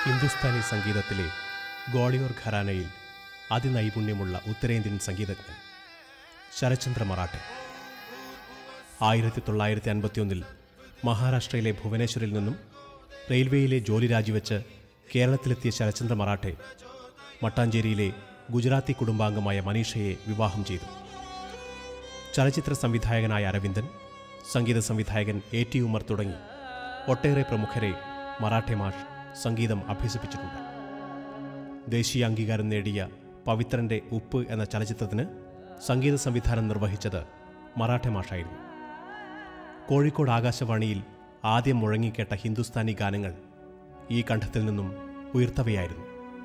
ഹിന്ദുസ്ഥാനി സംഗീതത്തിലെ ഗോളിയോർ ഘരാനയിൽ അതിനൈപുണ്യമുള്ള ഉത്തരേന്ത്യൻ സംഗീതജ്ഞൻ ശരചന്ദ്ര മറാഠെ ആയിരത്തി തൊള്ളായിരത്തി അൻപത്തിയൊന്നിൽ മഹാരാഷ്ട്രയിലെ ഭുവനേശ്വറിൽ നിന്നും റെയിൽവേയിലെ ജോലി രാജിവെച്ച് കേരളത്തിലെത്തിയ ശരചന്ദ്ര മറാഠെ മട്ടാഞ്ചേരിയിലെ ഗുജറാത്തി കുടുംബാംഗമായ മനീഷയെ വിവാഹം ചെയ്തു ചലച്ചിത്ര സംവിധായകനായ അരവിന്ദൻ സംഗീത സംവിധായകൻ എ ടി ഉമർ തുടങ്ങി ഒട്ടേറെ പ്രമുഖരെ മറാഠെ മാഷ് സംഗീതം അഭ്യസിപ്പിച്ചിട്ടുണ്ട് ദേശീയ അംഗീകാരം നേടിയ പവിത്രന്റെ ഉപ്പ് എന്ന ചലച്ചിത്രത്തിന് സംഗീത സംവിധാനം നിർവഹിച്ചത് മറാഠെ മാഷായിരുന്നു കോഴിക്കോട് ആകാശവാണിയിൽ ആദ്യം മുഴങ്ങിക്കേട്ട ഹിന്ദുസ്ഥാനി ഗാനങ്ങൾ ഈ കണ്ഠത്തിൽ നിന്നും ഉയർത്തവയായിരുന്നു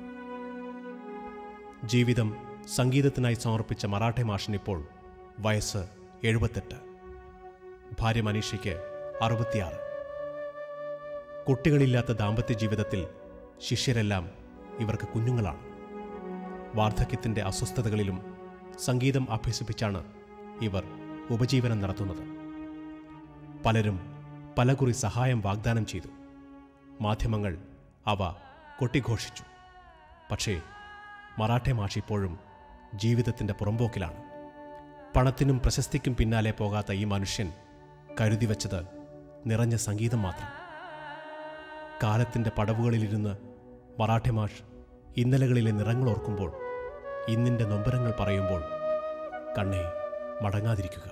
ജീവിതം സംഗീതത്തിനായി സമർപ്പിച്ച മറാഠെ മാഷിനിപ്പോൾ വയസ്സ് എഴുപത്തെട്ട് ഭാര്യ മനീഷയ്ക്ക് അറുപത്തിയാറ് കുട്ടികളില്ലാത്ത ദാമ്പത്യ ജീവിതത്തിൽ ശിഷ്യരെല്ലാം ഇവർക്ക് കുഞ്ഞുങ്ങളാണ് വാർദ്ധക്യത്തിൻ്റെ അസ്വസ്ഥതകളിലും സംഗീതം അഭ്യസിപ്പിച്ചാണ് ഇവർ ഉപജീവനം നടത്തുന്നത് പലരും പലകുറി സഹായം വാഗ്ദാനം ചെയ്തു മാധ്യമങ്ങൾ അവ കൊട്ടിഘോഷിച്ചു പക്ഷേ മറാഠെ മാഷ് ഇപ്പോഴും ജീവിതത്തിൻ്റെ പുറമ്പോക്കിലാണ് പണത്തിനും പ്രശസ്തിക്കും പിന്നാലെ പോകാത്ത ഈ മനുഷ്യൻ കരുതി വച്ചത് നിറഞ്ഞ സംഗീതം മാത്രം കാലത്തിൻ്റെ പടവുകളിലിരുന്ന് മറാഠെ മാഷ് ഇന്നലകളിലെ നിറങ്ങൾ ഓർക്കുമ്പോൾ ഇന്നിൻ്റെ നൊമ്പരങ്ങൾ പറയുമ്പോൾ കണ്ണേ മടങ്ങാതിരിക്കുക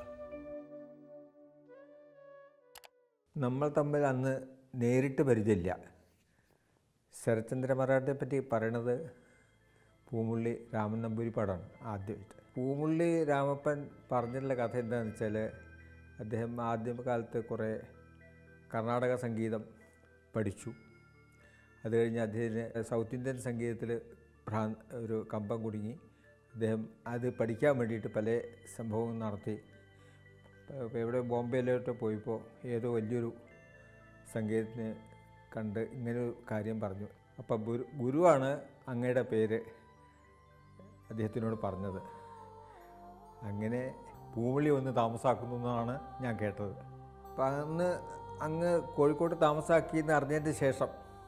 നമ്മൾ തമ്മിൽ അന്ന് നേരിട്ട് പരിചയമില്ല ശരത്ചന്ദ്ര മറാഠയെ പറ്റി പറയണത് പൂമുള്ളി രാമൻ നമ്പൂരിപ്പാടാണ് ആദ്യമായിട്ട് പൂമുള്ളി രാമപ്പൻ പറഞ്ഞിട്ടുള്ള കഥ എന്താണെന്ന് വെച്ചാൽ അദ്ദേഹം ആദ്യകാലത്ത് കുറേ കർണാടക സംഗീതം പഠിച്ചു അത് കഴിഞ്ഞ് അദ്ദേഹത്തിന് സൗത്ത് ഇന്ത്യൻ സംഗീതത്തിൽ ഭ്രാ ഒരു കമ്പം കുടുങ്ങി അദ്ദേഹം അത് പഠിക്കാൻ വേണ്ടിയിട്ട് പല സംഭവവും നടത്തി ഇപ്പോൾ എവിടെ ബോംബെയിലോട്ട് പോയപ്പോൾ ഏതോ വലിയൊരു സംഗീതത്തിന് കണ്ട് ഇങ്ങനൊരു കാര്യം പറഞ്ഞു അപ്പം ഗുരു ഗുരുവാണ് അങ്ങയുടെ പേര് അദ്ദേഹത്തിനോട് പറഞ്ഞത് അങ്ങനെ പൂവിളി ഒന്ന് താമസാക്കുന്നു എന്നാണ് ഞാൻ കേട്ടത് അപ്പം അന്ന് അങ്ങ് കോഴിക്കോട് താമസാക്കി എന്ന് അറിഞ്ഞതിന് ശേഷം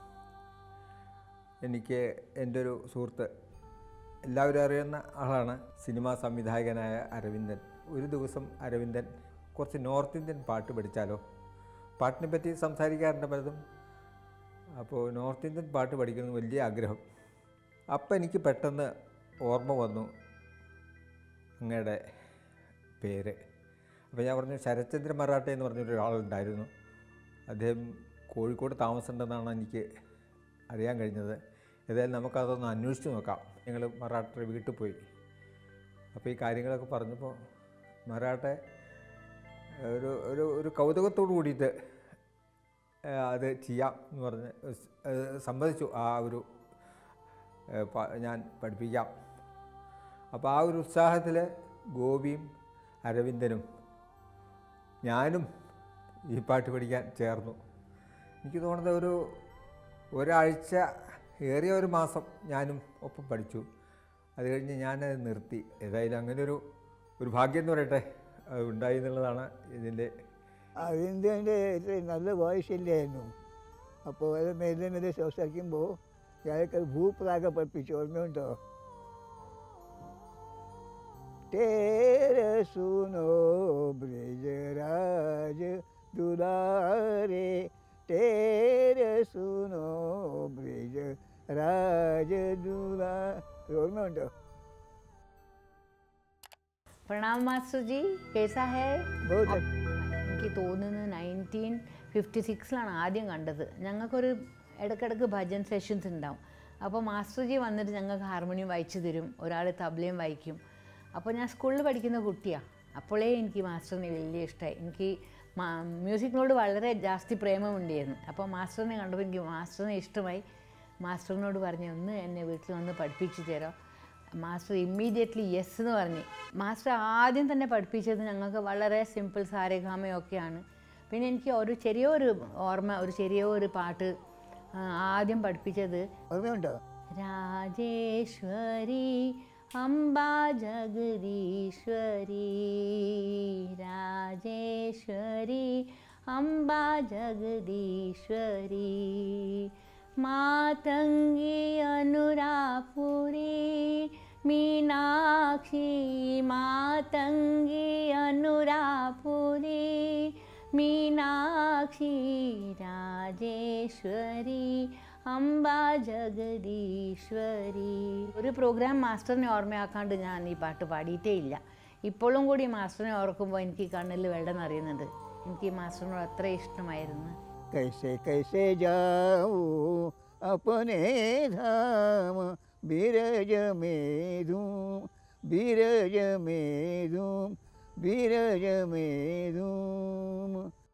എനിക്ക് എൻ്റെ ഒരു സുഹൃത്ത് എല്ലാവരും അറിയുന്ന ആളാണ് സിനിമാ സംവിധായകനായ അരവിന്ദൻ ഒരു ദിവസം അരവിന്ദൻ കുറച്ച് നോർത്ത് ഇന്ത്യൻ പാട്ട് പഠിച്ചാലോ പാട്ടിനെ പറ്റി സംസാരിക്കാറുണ്ട് പലതും അപ്പോൾ നോർത്ത് ഇന്ത്യൻ പാട്ട് പഠിക്കുന്നത് വലിയ ആഗ്രഹം അപ്പം എനിക്ക് പെട്ടെന്ന് ഓർമ്മ വന്നു അങ്ങയുടെ പേര് അപ്പോൾ ഞാൻ പറഞ്ഞു ശരത്ചന്ദ്ര മറാഠെ എന്ന് പറഞ്ഞൊരു ഒരാളുണ്ടായിരുന്നു അദ്ദേഹം കോഴിക്കോട് താമസമുണ്ടെന്നാണ് എനിക്ക് അറിയാൻ കഴിഞ്ഞത് ഏതായാലും നമുക്കതൊന്ന് അന്വേഷിച്ച് നോക്കാം ഞങ്ങൾ മറാഠയുടെ വീട്ടിൽ പോയി അപ്പോൾ ഈ കാര്യങ്ങളൊക്കെ പറഞ്ഞപ്പോൾ മറാഠെ ഒരു ഒരു ഒരു കൗതുകത്തോടു കൂടിയിട്ട് ആ, അത് ചെയ്യാം എന്ന് പറഞ്ഞ് സ്- അത് സമ്മതിച്ചു ആ ഒരു ഏ, പ- ഞാൻ പഠിപ്പിക്കാം അപ്പോൾ ആ ഒരു ഉത്സാഹത്തിൽ ഗോപിയും അരവിന്ദനും ഞാനും ഈ പാട്ട് പഠിക്കാൻ ചേർന്നു എനിക്ക് തോന്നുന്നത് ഒരു ഒരാഴ്ച ഏറിയ ഒരു മാസം ഞാനും ഒപ്പം പഠിച്ചു അത് കഴിഞ്ഞ് ഞാനത് നിർത്തി ഏതായാലും അങ്ങനെ ഒരു ഒരു ഭാഗ്യം എന്ന് പറയട്ടെ അത് ഉണ്ടായി എന്നുള്ളതാണ് ഇതിൻ്റെ അതിൻ്റെ നല്ല വോയിസ് ഇല്ലായിരുന്നു അപ്പോൾ അത് മെല്ലെ മെല്ലെ സംസാരിക്കുമ്പോൾ ഞാനൊക്കെ ഭൂപ്രാഗ പഠിപ്പിച്ചു ഓർമ്മയുണ്ടോ തേരെ സുനോ ബ്രിജരാജ് ദുലാരെ തേരെ സുനോ ബ്രിജ രാജ ദുലാ ഓർമ്മയുണ്ടോ प्रणाम मास्टर जी कैसा है बहुत അപ്പ് എനിക്ക് തോന്നുന്നത് നയൻറ്റീൻ ഫിഫ്റ്റി സിക്സിലാണ് ആദ്യം കണ്ടത് ഞങ്ങൾക്കൊരു ഇടയ്ക്കിടയ്ക്ക് ഭജൻ സെഷൻസ് ഉണ്ടാവും അപ്പോൾ മാസ്റ്റർ ജി വന്നിട്ട് ഞങ്ങൾക്ക് ഹാർമോണിയം വായിച്ചു തരും ഒരാൾ തബ്ലയും വായിക്കും അപ്പോൾ ഞാൻ സ്കൂളിൽ പഠിക്കുന്ന കുട്ടിയാണ് അപ്പോഴേ എനിക്ക് മാസ്റ്ററിനെ വലിയ ഇഷ്ടമായി എനിക്ക് മ്യൂസിക്കിനോട് വളരെ ജാസ്തി പ്രേമമുണ്ടായിരുന്നു അപ്പോൾ മാസ്റ്ററിനെ കണ്ടപ്പോൾ എനിക്ക് മാസ്റ്ററിനെ ഇഷ്ടമായി മാസ്റ്ററിനോട് പറഞ്ഞു ഒന്ന് എന്നെ വീട്ടിൽ വന്ന് പഠിപ്പിച്ചു തരാം മാസ്റ്റർ ഇമ്മീഡിയറ്റ്ലി യെസ് എന്ന് പറഞ്ഞു മാസ്റ്റർ ആദ്യം തന്നെ പഠിപ്പിച്ചത് ഞങ്ങൾക്ക് വളരെ സിമ്പിൾ സാരഗാമയൊക്കെയാണ് പിന്നെ എനിക്ക് ഒരു ചെറിയൊരു ഓർമ്മ ഒരു ചെറിയൊരു പാട്ട് ആ, ആദ്യം പഠിപ്പിച്ചത് ഓർമ്മയുണ്ടോ രാജേശ്വരി അംബാ ജഗദീശ്വരി രാജേശ്വരി അംബാ ജഗദീശ്വരി മാതംഗി അനുരാപുരി മീനാക്ഷി മാതംഗി അനുരാപുരി മീനാക്ഷി രാജേശ്വരി അംബ ജഗദീശ്വരി ഒരു പ്രോഗ്രാം മാസ്റ്ററിനെ ഓർമ്മയാക്കാണ്ട് ഞാൻ ഈ പാട്ട് പാടിയിട്ടേ ഇല്ല ഇപ്പോഴും കൂടി മാസ്റ്ററിനെ ഓർക്കുമ്പോൾ എനിക്ക് കണ്ണിൽ വെള്ളം നിറയുന്നുണ്ട് എനിക്ക് ഈ മാസ്റ്ററിനോട് അത്ര ഇഷ്ടമായിരുന്നു कैसे कैसे जाऊँ अपने धाम बीरज में धूम बीरज में धूम बीरज में धूम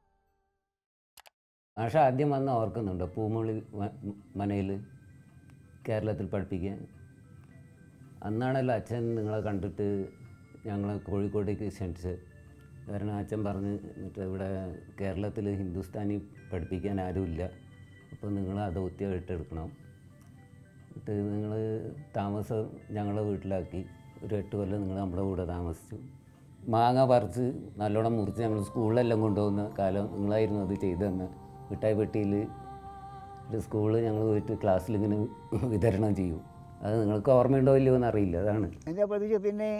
മാഷ ആദ്യം വന്ന് ഓർക്കുന്നുണ്ട് പൂമുളി മനയിൽ കേരളത്തിൽ പഠിപ്പിക്കാൻ അന്നാണല്ലോ അച്ഛൻ നിങ്ങളെ കണ്ടിട്ട് ഞങ്ങളെ കോഴിക്കോട്ടേക്ക് ക്ഷണിച്ച് കാരണം അച്ഛൻ പറഞ്ഞ് എന്നിട്ട് ഇവിടെ കേരളത്തിൽ ഹിന്ദുസ്ഥാനി പഠിപ്പിക്കാൻ ആരുമില്ല അപ്പോൾ നിങ്ങൾ ആ ദൗത്യം ഏറ്റെടുക്കണം എന്നിട്ട് നിങ്ങൾ താമസം ഞങ്ങളെ വീട്ടിലാക്കി ഒരു എട്ട് കൊല്ലം നിങ്ങൾ നമ്മുടെ കൂടെ താമസിച്ചു മാങ്ങ പറിച്ച് നല്ലോണം മുറിച്ച് ഞങ്ങൾ സ്കൂളിലെല്ലാം കൊണ്ടുപോകുന്ന കാലം നിങ്ങളായിരുന്നു അത് ചെയ്തു തന്നെ മിഠായി പെട്ടിയിൽ ഒരു സ്കൂളിൽ ഞങ്ങൾ പോയിട്ട് ക്ലാസ്സിൽ ഇങ്ങനെ വിതരണം ചെയ്യും അത് നിങ്ങൾക്ക് ഓർമ്മയുണ്ടോ ഇല്ലയോ എന്നറിയില്ല അതാണ് എന്താ പ്രതീക്ഷ പിന്നെ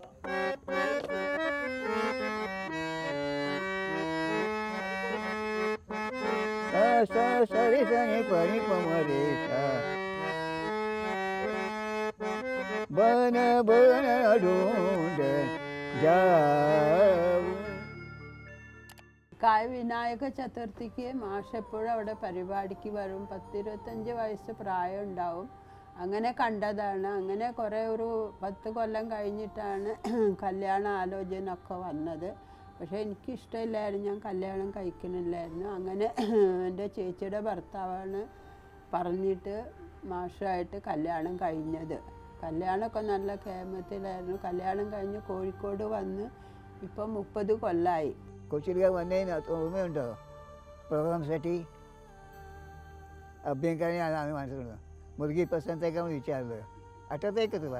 sa sa sa re sa ni pa ni pa ma re sa bana bana ढूंढ जाऊं കായ വിനായക ചതുർത്ഥിക്ക് മാഷ് എപ്പോഴും അവിടെ പരിപാടിക്ക് വരും പത്തിരുപത്തഞ്ച് വയസ്സ് പ്രായം ഉണ്ടാവും അങ്ങനെ കണ്ടതാണ് അങ്ങനെ കുറേ ഒരു പത്ത് കൊല്ലം കഴിഞ്ഞിട്ടാണ് കല്യാണ ആലോചന ഒക്കെ വന്നത് പക്ഷേ എനിക്കിഷ്ടമില്ലായിരുന്നു ഞാൻ കല്യാണം കഴിക്കണില്ലായിരുന്നു അങ്ങനെ എൻ്റെ ചേച്ചിയുടെ ഭർത്താവാണ് പറഞ്ഞിട്ട് മാഷായിട്ട് കല്യാണം കഴിഞ്ഞത് കല്യാണമൊക്കെ നല്ല കേമത്തിലായിരുന്നു കല്യാണം കഴിഞ്ഞ് കോഴിക്കോട് വന്ന് ഇപ്പം മുപ്പത് കൊല്ലമായി കൊച്ചിയിലേക്ക് വന്നതിന് ഓർമ്മയുണ്ടോ പ്രോഗ്രാംസായിട്ട് അഭ്യങ്കരനെ അതാണ് മനസ്സിലുള്ളത് മുറുകി പ്രശ്നത്തേക്കാണ് വിളിച്ചാറുള്ളത് അറ്റത്തേക്കത്തില്ല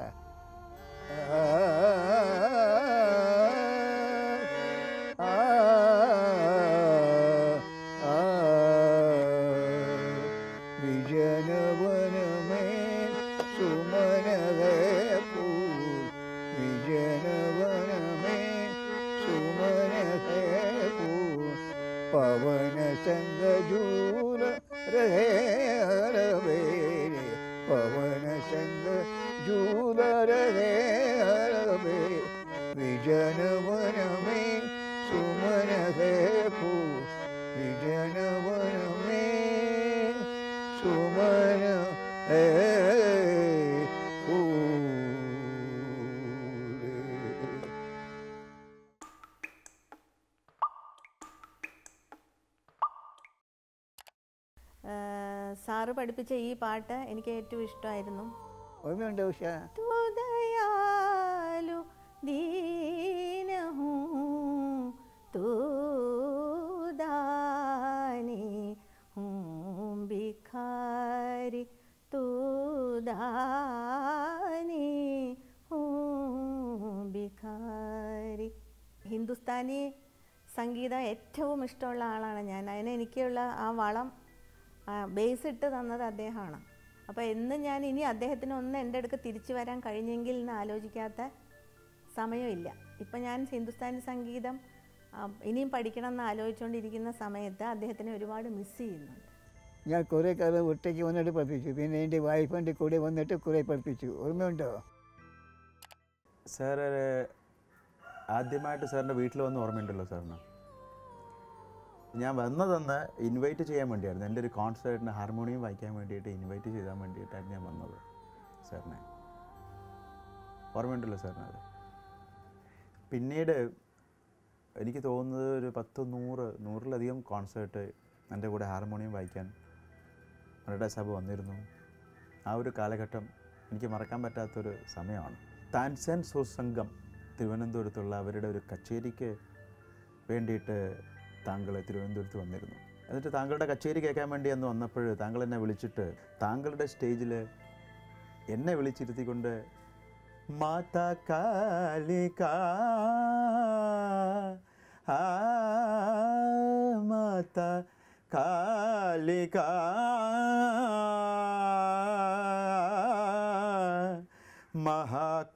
വിജനവനമേ സുമനവേ ഫൂൽ വിജനവനമേ സുമനവേ ഫൂൽ പവന സംഗജൂല രഹേ ഹരവേരെ പവന സംഗ ജൂല രഹേ ഹരവേ വിജനവനമേ സുമന ഹേ ഫൂ വിജനവനമേ സുമന ഹേ ഫൂൽ ഏഹ് സാറ് പഠിപ്പിച്ച ഈ പാട്ട് എനിക്ക് ഏറ്റവും ഇഷ്ടമായിരുന്നു ഓർമ്മയുണ്ടോ ഉഷ तू दयालु दीन हूँ तू दानी हूँ भिखारी तू दानी हूँ ഭിഖാരി ഹിന്ദുസ്ഥാനി സംഗീതം ഏറ്റവും ഇഷ്ടമുള്ള ആളാണ് ഞാൻ അതിന് എനിക്കുള്ള ആ വളം ബേസ് ഇട്ട് തന്നത് അദ്ദേഹമാണ് അപ്പോൾ എന്നും ഞാൻ ഇനി അദ്ദേഹത്തിന് ഒന്ന് എൻ്റെ അടുക്ക് തിരിച്ചു വരാൻ കഴിഞ്ഞെങ്കിൽ എന്ന് ആലോചിക്കാത്ത സമയമില്ല ഇപ്പം ഞാൻ ഹിന്ദുസ്ഥാനി സംഗീതം ആ, ഇനിയും പഠിക്കണം എന്ന് ആലോചിച്ചുകൊണ്ടിരിക്കുന്ന സമയത്ത് അദ്ദേഹത്തിനെ ഒരുപാട് മിസ് ചെയ്യുന്നുണ്ട് ഞാൻ കുറേ കാലം ഒറ്റയ്ക്ക് വന്നിട്ട് പഠിപ്പിച്ചു പിന്നെ എൻ്റെ വൈഫിൻ്റെ കൂടെ വന്നിട്ട് കുറേ പഠിപ്പിച്ചു ഓർമ്മയുണ്ടോ സാർ ആദ്യമായിട്ട് സാറിൻ്റെ വീട്ടിൽ വന്ന് ഓർമ്മയുണ്ടല്ലോ സാറിന് ഞാൻ വന്നതെന്ന് ഇൻവൈറ്റ് ചെയ്യാൻ വേണ്ടിയായിരുന്നു എൻ്റെ ഒരു കോൺസേർട്ടിന് ഹാർമോണിയം വായിക്കാൻ വേണ്ടിയിട്ട് ഇൻവൈറ്റ് ചെയ്താൻ വേണ്ടിയിട്ടായിരുന്നു ഞാൻ വന്നത് സാറിനെ ഓർമ്മയുണ്ടല്ലോ സാറിന് അത് പിന്നീട് എനിക്ക് തോന്നുന്നത് ഒരു പത്ത് നൂറ് നൂറിലധികം കോൺസേർട്ട് എൻ്റെ കൂടെ ഹാർമോണിയം വായിക്കാൻ മരട സാബ് വന്നിരുന്നു ആ ഒരു കാലഘട്ടം എനിക്ക് മറക്കാൻ പറ്റാത്തൊരു സമയമാണ് താൻസൻ സുസംഗം തിരുവനന്തപുരത്തുള്ള അവരുടെ ഒരു കച്ചേരിക്ക് വേണ്ടിയിട്ട് താങ്കൾ തിരുവനന്തപുരത്ത് വന്നിരുന്നു എന്നിട്ട് താങ്കളുടെ കച്ചേരി കേൾക്കാൻ വേണ്ടി അന്ന് വന്നപ്പോൾ താങ്കൾ എന്നെ വിളിച്ചിട്ട് താങ്കളുടെ സ്റ്റേജിൽ എന്നെ വിളിച്ചിരുത്തിക്കൊണ്ട് മാതാ കാലിക ആ മാതാ കാലിക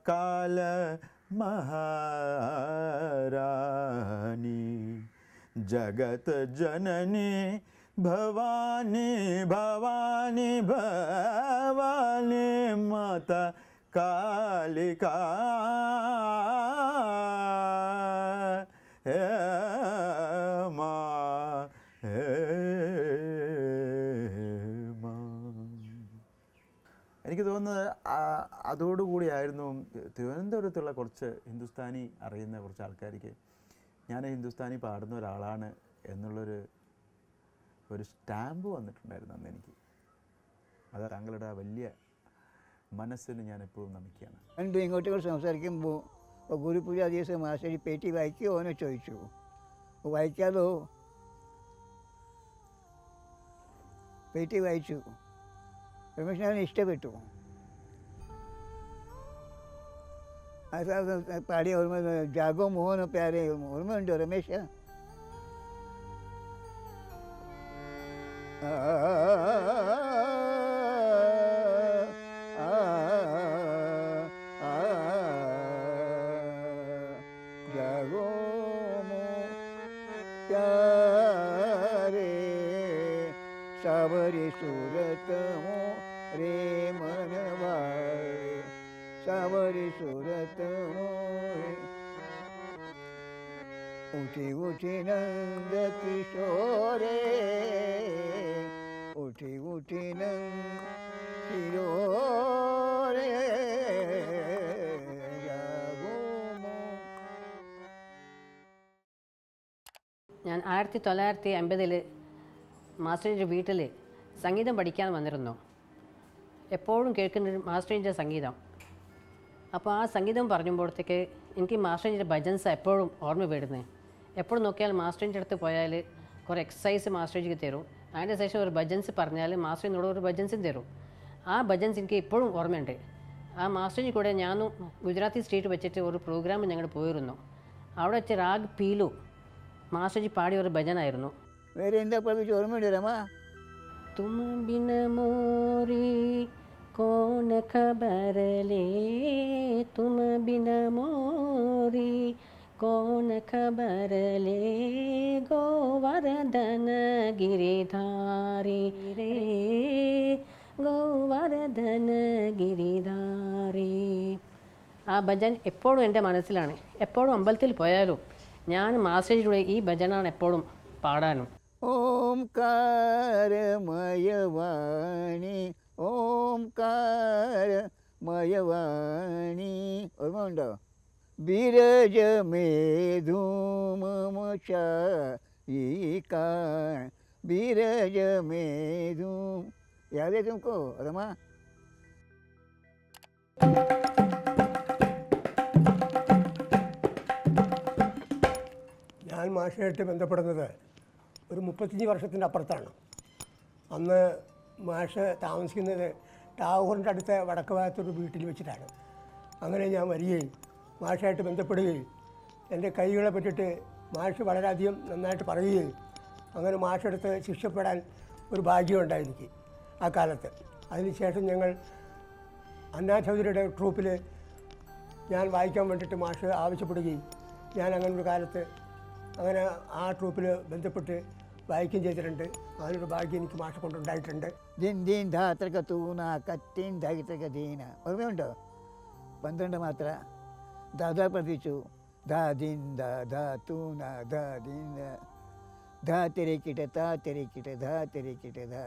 കാല മഹാരാണി ജഗത് ജനനി ഭവാനി ഭവാനി ഭവാനി മാത കാലിക ഹേ മാ ഹേ മാ എനിക്ക് തോന്നുന്നത് ആ- അതോടുകൂടിയായിരുന്നു തിരുവനന്തപുരത്തുള്ള കുറച്ച് ഹിന്ദുസ്ഥാനി അറിയുന്ന കുറച്ച് ആൾക്കാർക്ക് ഞാൻ ഹിന്ദുസ്ഥാനി പാടുന്ന ഒരാളാണ് എന്നുള്ളൊരു ഒരു സ്റ്റാമ്പ് വന്നിട്ടുണ്ടായിരുന്നു അന്ന് എനിക്ക് അത് താങ്കളുടെ ആ വലിയ മനസ്സിന് ഞാൻ എപ്പോഴും നമിക്കുകയാണ് രണ്ടും ഇങ്ങോട്ടും ഇങ്ങോട്ട് സംസാരിക്കുമ്പോൾ ഇപ്പോൾ ഗുരുപൂജ ദിവസം മാസ്റ്റർ പേറ്റി വായിക്കുമോ എന്ന് ചോദിച്ചു അപ്പോൾ വായിക്കാലോ പേറ്റി വായിച്ചു രമേശിനെ ഇഷ്ടപ്പെട്ടു അത് അത് പാടിയ ഓർമ്മ ജാഗോ മോഹനോ പ്യാരെ ഓർമ്മയുണ്ടോ രമേശ ആ ആ ആ ജാഗോ മോ प्यारे सावरी सूरत मो रे मनवारे सावरी सूरत मो रे उठी उठी नंद किशोरे उठी उठी नंद किशोरे जागो मो ഞാൻ ആയിരത്തി തൊള്ളായിരത്തി അമ്പതിൽ മാസ്റ്ററിൻ്റെ വീട്ടിൽ സംഗീതം പഠിക്കാൻ വന്നിരുന്നു എപ്പോഴും കേൾക്കുന്ന മാസ്റ്ററിൻ്റെ സംഗീതം അപ്പോൾ ആ സംഗീതം പറയുമ്പോഴത്തേക്ക് എനിക്ക് മാസ്റ്ററിൻ്റെ ഭജൻസ് എപ്പോഴും ഓർമ്മ വരുന്നത് എപ്പോഴും നോക്കിയാൽ മാസ്റ്ററിൻ്റെ അടുത്ത് പോയാൽ കുറേ എക്സസൈസ് മാസ്റ്ററിക്ക് തരും അതിൻ്റെ ശേഷം ഒരു ഭജൻസ് പറഞ്ഞാൽ മാസ്റ്ററിനോട് ഒരു ഭജൻസും തരും ആ ഭജൻസ് എനിക്ക് ഇപ്പോഴും ഓർമ്മയുണ്ട് ആ മാസ്റ്ററിൻ്റെ കൂടെ ഞാനും ഗുജറാത്തി സ്റ്റേറ്റ് വെച്ചിട്ട് ഒരു പ്രോഗ്രാം ഞങ്ങൾ പോയിരുന്നു അവിടെ വെച്ച് രാഗ് പീലു മാസ്റ്റർജി പാടിയ ഒരു ഭജനായിരുന്നു വേറെ എന്താ പഠിപ്പിച്ച് ഓർമ്മയുണ്ട് രമ തും ബിന മോരി കോന ഖബരലേ തും ബിന മോരി കോന ഖബരലേ ഗോവർദ്ധന ഗിരിധാരി രേ ഗോവർദ്ധന ഗിരിധാരി ആ ഭജൻ എപ്പോഴും എൻ്റെ മനസ്സിലാണ് എപ്പോഴും അമ്പലത്തിൽ പോയാലും ഞാൻ മാസ്റ്റേജിലൂടെ ഈ ഭജനാണ് എപ്പോഴും പാടാനും ഓംകാരമയവാണി ഓംകാരമയവാണി ഓർമ്മ ഉണ്ടോ ബിരജമേധൂമമശ ഈ കാ ബിരജമേധൂം याद है तुमको रमा ഞാൻ മാഷായിട്ട് ബന്ധപ്പെടുന്നത് ഒരു മുപ്പത്തഞ്ച് വർഷത്തിൻ്റെ അപ്പുറത്താണ് അന്ന് മാഷ് താമസിക്കുന്നത് ടാഗോറിൻ്റെ അടുത്ത വടക്ക് ഭാഗത്തൊരു വീട്ടിൽ വെച്ചിട്ടാണ് അങ്ങനെ ഞാൻ വരികയും മാഷായിട്ട് ബന്ധപ്പെടുകയും എൻ്റെ കൈകളെ പറ്റിയിട്ട് മാഷ് വളരെയധികം നന്നായിട്ട് പറയുകയും അങ്ങനെ മാഷെടുത്ത് ശിക്ഷപ്പെടാൻ ഒരു ഭാഗ്യമുണ്ടായി എനിക്ക് ആ കാലത്ത് അതിനുശേഷം ഞങ്ങൾ അന്നാ ചൗധരിയുടെ ട്രൂപ്പിൽ ഞാൻ വായിക്കാൻ വേണ്ടിയിട്ട് മാഷ് ആവശ്യപ്പെടുകയും ഞാൻ അങ്ങനെ ഒരു കാലത്ത് അങ്ങനെ ആ ട്രൂപ്പിൽ ബന്ധപ്പെട്ട് വായിക്കുകയും ചെയ്തിട്ടുണ്ട് അതിനൊരു ഭാഗ്യം എനിക്ക് മാഷ കൊണ്ടുണ്ടായിട്ടുണ്ട് ദിൻ ദിൻ ധാത്രക തൂന കത്തിൻ ധൈത്രക ദീന ഓർമ്മയുണ്ടോ പന്ത്രണ്ട് മാത്ര ദാദാ പഠിപ്പിച്ചു ധാ ദിൻ ദാ ധാ തൂന ധാ ദിൻ ദാ. ധാ തിരക്കിട്ടെ താ തിരക്കിട്ടെ ധാ തിരക്കിട്ടെ ധാ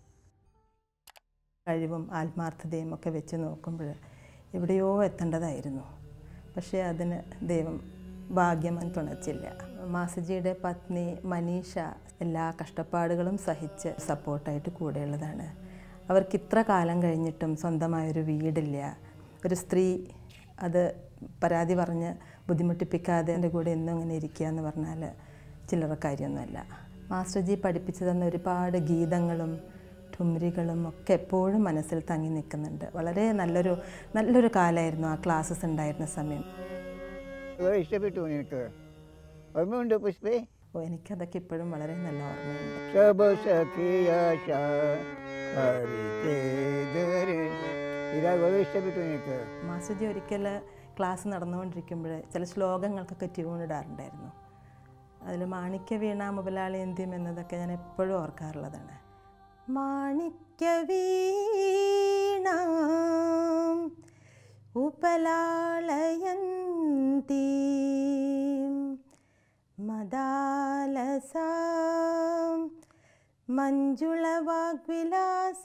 കഴിവും ആത്മാർത്ഥതയും ഒക്കെ വെച്ച് നോക്കുമ്പോൾ എവിടെയോ എത്തേണ്ടതായിരുന്നു പക്ഷേ അതിന് ദൈവം ഭാഗ്യം തുണച്ചില്ല മാസജിയുടെ പത്നി മനീഷ എല്ലാ കഷ്ടപ്പാടുകളും സഹിച്ച് സപ്പോർട്ടായിട്ട് കൂടെയുള്ളതാണ് അവർക്ക് ഇത്ര കാലം കഴിഞ്ഞിട്ടും സ്വന്തമായൊരു വീടില്ല ഒരു സ്ത്രീ അത് പരാതി പറഞ്ഞ് ബുദ്ധിമുട്ടിപ്പിക്കാതെ എൻ്റെ കൂടെ എന്നും അങ്ങനെ ഇരിക്കുക എന്ന് പറഞ്ഞാൽ ചില്ലറ കാര്യമൊന്നുമല്ല മാസ്റ്റർജി പഠിപ്പിച്ചു തന്ന ഒരുപാട് ഗീതങ്ങളും ഠുമരികളും ഒക്കെ എപ്പോഴും മനസ്സിൽ തങ്ങി നിൽക്കുന്നുണ്ട് വളരെ നല്ലൊരു നല്ലൊരു കാലമായിരുന്നു ആ ക്ലാസ്സസ് ഉണ്ടായിരുന്ന സമയം വളരെ ഇഷ്ടപ്പെട്ടു നിനക്ക് ഓർമ്മയുണ്ടോ പുഷ്പേ ഓ എനിക്കതൊക്കെ ഇപ്പോഴും വളരെ നല്ല ഓർമ്മയുണ്ട് सब सखिया हरि के दर ഇതാ വളരെ ഇഷ്ടപ്പെട്ടു എനിക്ക് മാസുജി ഒരിക്കൽ ക്ലാസ് നടന്നുകൊണ്ടിരിക്കുമ്പോൾ ചില ശ്ലോകങ്ങൾക്കൊക്കെ ട്യൂൺ ഇടാറുണ്ടായിരുന്നു അതിൽ മാണിക്യ വീണ മുതലാളിയന്ത്യം എന്നതൊക്കെ ഞാൻ എപ്പോഴും ഓർക്കാറുള്ളതാണ് മാണിക്യ വീണ ഉപലാളയന്തി മദാലസ മഞ്ജുളവാഗ്വിലാസ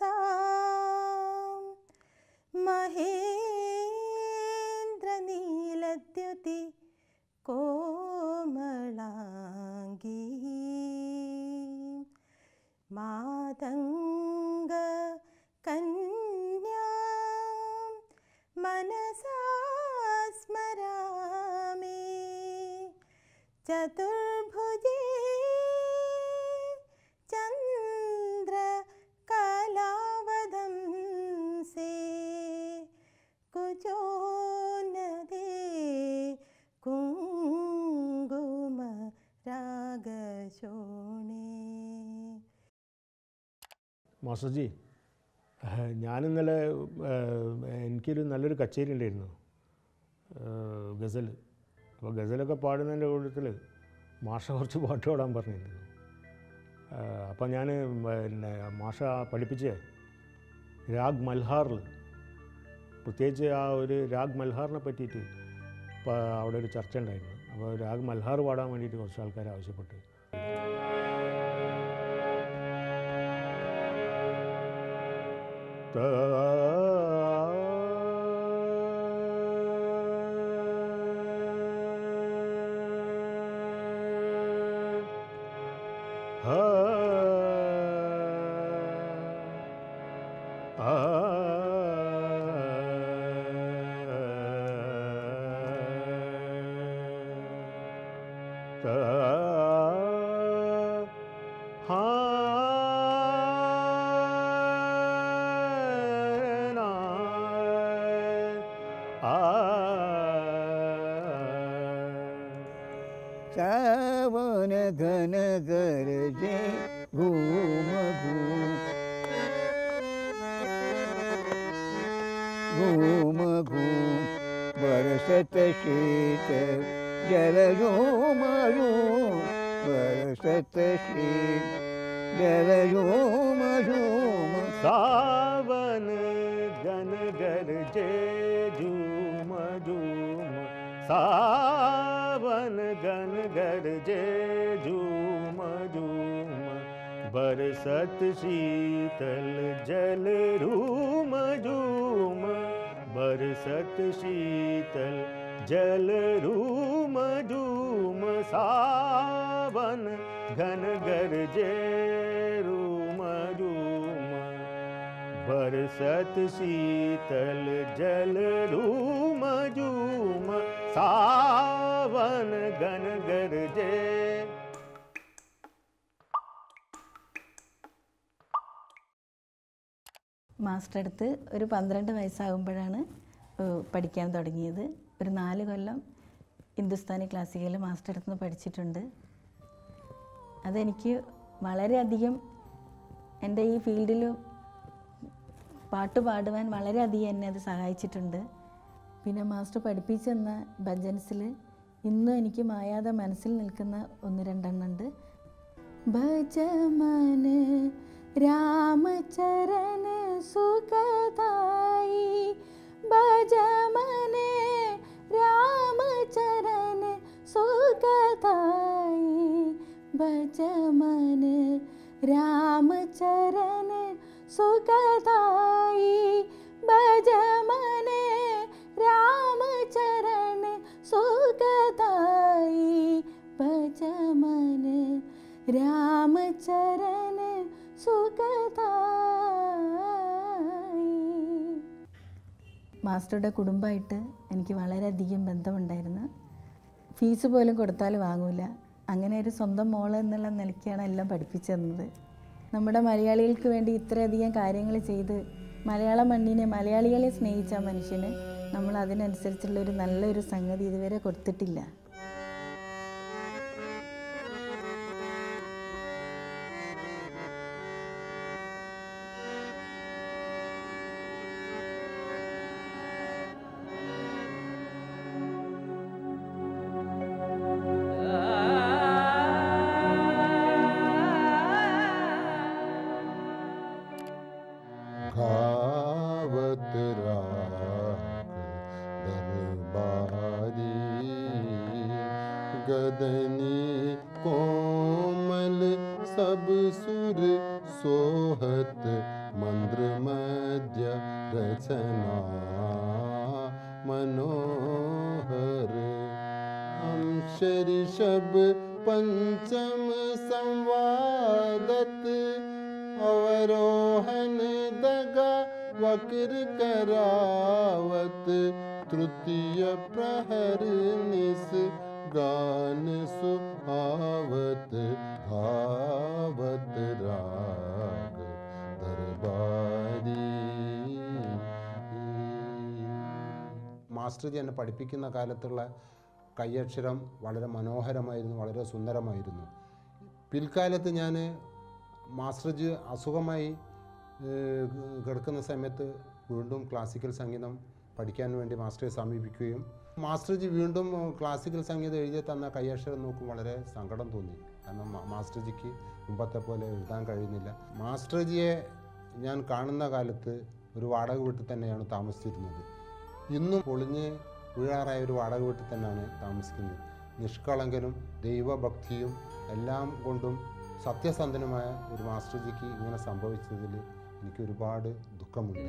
മഹേന്ദ്രനീലദ്യുതി കോമളാംഗീ മാതംഗ കന്യാ മനസാ സ്മരാമി ചതുർഭുജേ ചന്ദ്ര കലാവദംസേ കുജോന്നതേ കുങ്കുമ രാഗശോണേ മാസ്റ്റർജി ഏഹ്, ഞാനിന്നലെ ഏഹ്, എനിക്കൊരു നല്ലൊരു കച്ചേരി ഉണ്ടായിരുന്നു ഏഹ്, ഗസൽ അപ്പോൾ ഗസലൊക്കെ പാടുന്നതിൻ്റെ കൂട്ടത്തിൽ മാഷ കുറച്ച് പാട്ട് പാടാൻ പറഞ്ഞിരുന്നു ഏഹ്, അപ്പോൾ ഞാൻ പിന്നെ മാഷ പഠിപ്പിച്ച് രാഗ് മൽഹാറിൽ പ്രത്യേകിച്ച് ആ ഒരു രാഗ് മൽഹാറിനെ പറ്റിയിട്ട് ഇപ്പോൾ അവിടെ ഒരു ചർച്ച ഉണ്ടായിരുന്നു അപ്പോൾ രാഗ് മൽഹാർ പാടാൻ വേണ്ടിയിട്ട് കുറച്ച് ആൾക്കാർ ആവശ്യപ്പെട്ടു सावन घन गरजे घूम घूम घूम घूम बरसत शीत जल झूम झूम बरसत शीत जल झूम झूम सावन गन गरजे झूम झूम सावन गन गरजे झूम झूम बरसत शीतल जल रूम झूम बरसत शीतल जल रूम झूम सावन घन गरजे रूम झूम बरसत शीतल जल रूम झूम सावन घन गरजे മാസ്റ്റർ അടുത്ത് ഒരു പന്ത്രണ്ട് വയസ്സാകുമ്പോഴാണ് ഏഹ്, പഠിക്കാൻ തുടങ്ങിയത് ഒരു നാല് കൊല്ലം ഹിന്ദുസ്ഥാനി ക്ലാസിക്കൽ മാസ്റ്റർ അടുത്ത് നിന്ന് പഠിച്ചിട്ടുണ്ട് അതെനിക്ക് വളരെയധികം എൻ്റെ ഈ ഫീൽഡിൽ പാട്ട് പാടുവാൻ വളരെയധികം എന്നെ അത് സഹായിച്ചിട്ടുണ്ട് പിന്നെ മാസ്റ്റർ പഠിപ്പിച്ചു തന്ന ഭജൻസിൽ ഇന്നും എനിക്ക് മായാതെ മനസ്സിൽ നിൽക്കുന്ന ഒന്ന് രണ്ടെണ്ണം ഉണ്ട് ഭജമന രാമചരൺ സുഖദായി ഭജമന രാമചരൺ സുഖദായി ഭജമന രാമചരൺ സുഖദായി ഭജമന രാമചരൺ സുഖദായി ഭജമന രാമചരൺ സുഖദായി മാസ്റ്ററുടെ കുടുംബമായിട്ട് എനിക്ക് വളരെയധികം ബന്ധമുണ്ടായിരുന്നു ഫീസ് പോലും കൊടുത്താൽ വാങ്ങൂല അങ്ങനെ ഒരു സ്വന്തം മോള് എന്നുള്ള നിലയ്ക്കാണ് എല്ലാം പഠിപ്പിച്ചു തന്നത് നമ്മുടെ മലയാളികൾക്ക് വേണ്ടി ഇത്രയധികം കാര്യങ്ങൾ ചെയ്ത് മലയാള മണ്ണിനെ മലയാളികളെ സ്നേഹിച്ച ആ മനുഷ്യന് നമ്മൾ അതിനനുസരിച്ചുള്ള ഒരു നല്ലൊരു സംഗതി ഇതുവരെ കൊടുത്തിട്ടില്ല गदनी कोमल सब सुर सोहत मंद्र मध्य रचना मनोहर हम ऋषभ पंचम संवादत अवरोहन दगा वक्र करावत तृतीय प्रहर निस गान सुहावत भावत राग दरबारी മാസ്റ്റർ ജി എന്നെ പഠിപ്പിക്കുന്ന കാലത്തുള്ള കയ്യക്ഷരം വളരെ മനോഹരമായിരുന്നു വളരെ സുന്ദരമായിരുന്നു പിൽക്കാലത്ത് ഞാൻ മാസ്റ്റർ ജി അസുഖമായി ഏഹ്, കിടക്കുന്ന സമയത്ത് വീണ്ടും ക്ലാസിക്കൽ സംഗീതം പഠിക്കാൻ വേണ്ടി മാസ്റ്ററെ സമീപിക്കുകയും മാസ്റ്റർ ജി വീണ്ടും ക്ലാസിക്കൽ സംഗീതം എഴുതി തന്ന കയ്യക്ഷരം നോക്കും വളരെ സങ്കടം തോന്നി കാരണം മാ- മാസ്റ്റർ ജിക്ക് മുമ്പത്തെ പോലെ എഴുതാൻ കഴിയുന്നില്ല മാസ്റ്റർ ജിയെ ഞാൻ കാണുന്ന കാലത്ത് ഒരു വാടക വീട്ടിൽ തന്നെയാണ് താമസിച്ചിരുന്നത് ഇന്നും പൊളിഞ്ഞ് വീഴാറായ ഒരു വാടക വീട്ടിൽ തന്നെയാണ് താമസിക്കുന്നത് നിഷ്കളങ്കനും ദൈവഭക്തിയും എല്ലാം കൊണ്ടും സത്യസന്ധനുമായ ഒരു മാസ്റ്റർ ജിക്ക് ഇങ്ങനെ സംഭവിച്ചതിൽ എനിക്ക് ഒരുപാട് ദുഃഖമുണ്ട്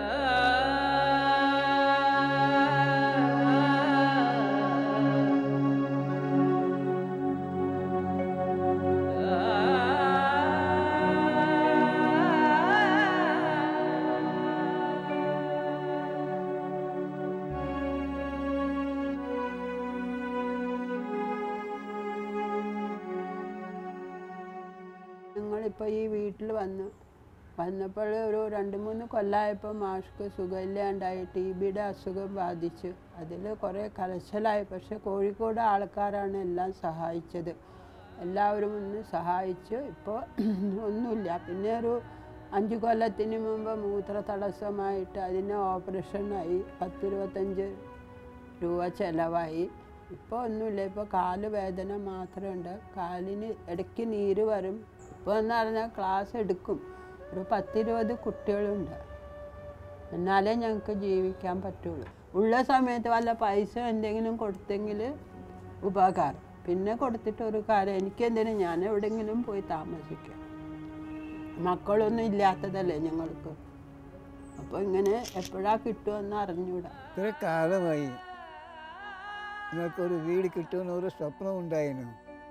ഞങ്ങളിപ്പോൾ ഈ വീട്ടിൽ വന്നു വന്നപ്പോൾ ഒരു രണ്ട് മൂന്ന് കൊല്ലമായപ്പോൾ മാഷ്ക്ക് സുഖമില്ലാണ്ടായി ടി ബിയുടെ അസുഖം ബാധിച്ചു അതിൽ കുറേ കലശലായി പക്ഷെ കോഴിക്കോട് ആൾക്കാരാണ് എല്ലാം സഹായിച്ചത് എല്ലാവരും ഒന്ന് സഹായിച്ചു ഇപ്പോൾ ഒന്നുമില്ല പിന്നെ ഒരു അഞ്ച് കൊല്ലത്തിന് മുമ്പ് മൂത്ര തടസ്സമായിട്ട് അതിന് ഓപ്പറേഷനായി പത്തിരുപത്തഞ്ച് രൂപ ചിലവായി ഇപ്പോൾ ഒന്നുമില്ല ഇപ്പോൾ കാല് വേദന മാത്രമുണ്ട് കാലിന് ഇടയ്ക്ക് നീര് വരും ഇപ്പോൾ എന്ന് പറഞ്ഞാൽ ക്ലാസ് എടുക്കും ഒരു പത്തിരുപത് കുട്ടികളുണ്ട് എന്നാലേ ഞങ്ങൾക്ക് ജീവിക്കാൻ പറ്റുള്ളൂ ഉള്ള സമയത്ത് വല്ല പൈസ എന്തെങ്കിലും കൊടുത്തെങ്കിൽ ഉപകാരം പിന്നെ കൊടുത്തിട്ട് ഒരു കാര്യം എനിക്കെന്തിനും ഞാൻ എവിടെയെങ്കിലും പോയി താമസിക്കാം മക്കളൊന്നും ഇല്ലാത്തതല്ലേ ഞങ്ങൾക്ക് അപ്പോൾ ഇങ്ങനെ എപ്പോഴാ കിട്ടുമെന്ന് അറിഞ്ഞൂടാ ഇത്ര കാലമായി നിങ്ങൾക്കൊരു വീട് കിട്ടുമെന്ന് ഒരു സ്വപ്നം ഉണ്ടായിരുന്നു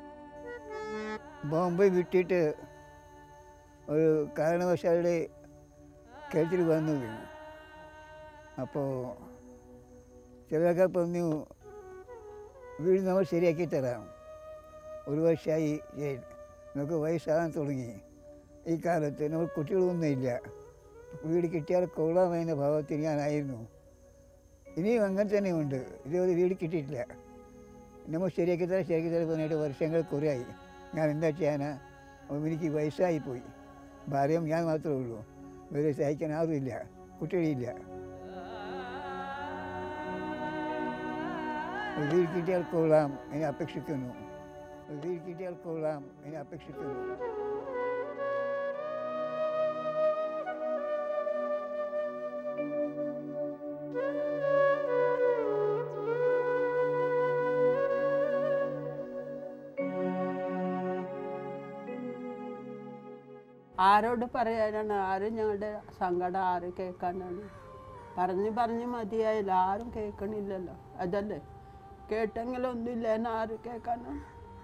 ബോംബെ വിട്ടിട്ട് ഒരു കാരണവശാലുടെ കഴുത്തിൽ വന്നു വീണു അപ്പോൾ ചിലരൊക്കെ പറഞ്ഞു വീട് നമ്മൾ ശരിയാക്കി തരാം ഒരു വർഷമായി ശരി. നമുക്ക് വയസ്സാകാൻ തുടങ്ങി ഈ കാലത്ത് നമ്മൾ കുട്ടികളൊന്നുമില്ല വീട് കിട്ടിയാൽ കൊള്ളാമെന്ന ഭാവത്തിൽ ഞാനായിരുന്നു ഇനിയും അങ്ങനെ തന്നെയുണ്ട് ഇതുവരെ വീട് കിട്ടിയിട്ടില്ല നമ്മൾ ശരിയാക്കി തരാം ശരിയാക്കി തരാം പറഞ്ഞിട്ട് വർഷങ്ങൾ കുറേയായി ഞാൻ എന്താ ചെയ്യാനാ അപ്പം എനിക്ക് വയസ്സായി പോയി ഭാര്യയും ഞാൻ മാത്രമേ ഉള്ളൂ വേറെ സഹായിക്കാൻ ആരുമില്ല കുട്ടികളില്ല ഒരു വീട് കിട്ടിയാൽ കൊള്ളാം എന്നെ അപേക്ഷിക്കുന്നു ഒരു വീട് കിട്ടിയാൽ കൊള്ളാം എന്നെ അപേക്ഷിക്കുന്നു ആരോട് പറയാനാണ് ആരും ഞങ്ങളുടെ സങ്കടം ആര് കേൾക്കാനാണ് പറഞ്ഞ് പറഞ്ഞ് മതിയായില്ല ആരും കേൾക്കണില്ലല്ലോ അതല്ലേ കേട്ടെങ്കിലൊന്നുമില്ല എന്ന് ആര് കേൾക്കാനാണ്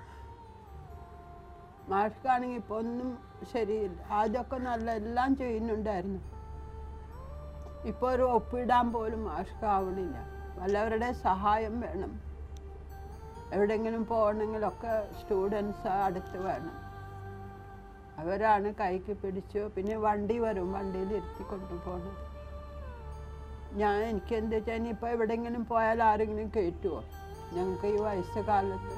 മാഷ്ക്കാണെങ്കിൽ ഇപ്പോൾ ഒന്നും ശരിയില്ല ആദ്യമൊക്കെ നല്ല എല്ലാം ചെയ്യുന്നുണ്ടായിരുന്നു ഇപ്പോൾ ഒരു ഒപ്പിടാൻ പോലും മാഷ്ക്കാവണില്ല വല്ലവരുടെ സഹായം വേണം എവിടെയെങ്കിലും പോകണമെങ്കിലൊക്കെ സ്റ്റുഡൻസ് അടുത്ത് വേണം അവരാണ് കൈക്ക് പിടിച്ചു പിന്നെ വണ്ടി വരും വണ്ടിയിൽ ഇരുത്തി കൊണ്ടുപോകണം ഞാൻ എനിക്ക് എന്താ വെച്ചാൽ ഇനിയിപ്പോൾ എവിടെയെങ്കിലും പോയാൽ ആരെങ്കിലും കയറ്റുമോ ഞങ്ങൾക്ക് ഈ വയസ്സ് കാലത്ത്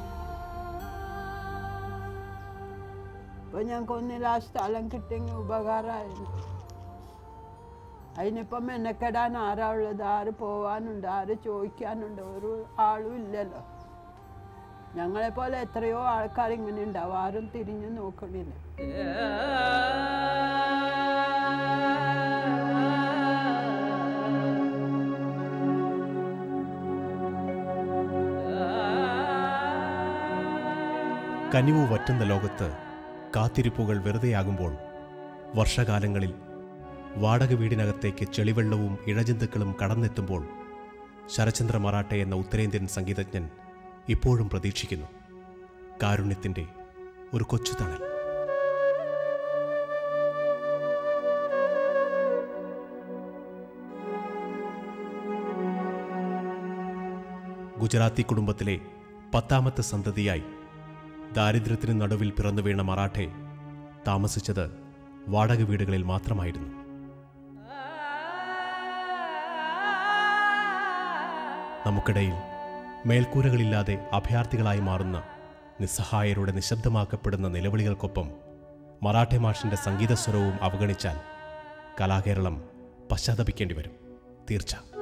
ഇപ്പോൾ ഞങ്ങൾക്ക് ഒന്നിൽ ആ സ്ഥലം കിട്ടിയെങ്കിൽ ഉപകാരമായിരുന്നു അതിനിപ്പം മെനക്കെടാൻ ആരാ ഉള്ളത് ആര് പോവാനുണ്ട് ആര് ചോദിക്കാനുണ്ട് ഒരു ആളും ഇല്ലല്ലോ ഞങ്ങളെപ്പോലെ എത്രയോ ആൾക്കാർ ഇങ്ങനെ ഉണ്ടാവും ആരും തിരിഞ്ഞു നോക്കണില്ല കനിവു വറ്റുന്ന ലോകത്ത് കാത്തിരിപ്പുകൾ വെറുതെയാകുമ്പോൾ വർഷകാലങ്ങളിൽ വാടക വീടിനകത്തേക്ക് ചെളിവെള്ളവും ഇഴജന്തുക്കളും കടന്നെത്തുമ്പോൾ ശരചന്ദ്ര മറാട്ടെ എന്ന ഉത്തരേന്ത്യൻ സംഗീതജ്ഞൻ ഇപ്പോഴും പ്രതീക്ഷിക്കുന്നു കാരുണ്യത്തിൻ്റെ ഒരു കൊച്ചു തണൽ ഗുജറാത്തി കുടുംബത്തിലെ പത്താമത്തെ സന്തതിയായി ദാരിദ്ര്യത്തിന് നടുവിൽ പിറന്നു വീണ മറാഠെ താമസിച്ചത് വാടക വീടുകളിൽ മാത്രമായിരുന്നു നമുക്കിടയിൽ മേൽക്കൂരകളില്ലാതെ അഭയാർത്ഥികളായി മാറുന്ന നിസ്സഹായരുടെ നിശബ്ദമാക്കപ്പെടുന്ന നിലവിളികൾക്കൊപ്പം മറാഠെ മാഷിന്റെ സംഗീതസ്വരവും അവഗണിച്ചാൽ കലാകേരളം പശ്ചാത്തപിക്കേണ്ടി വരും തീർച്ച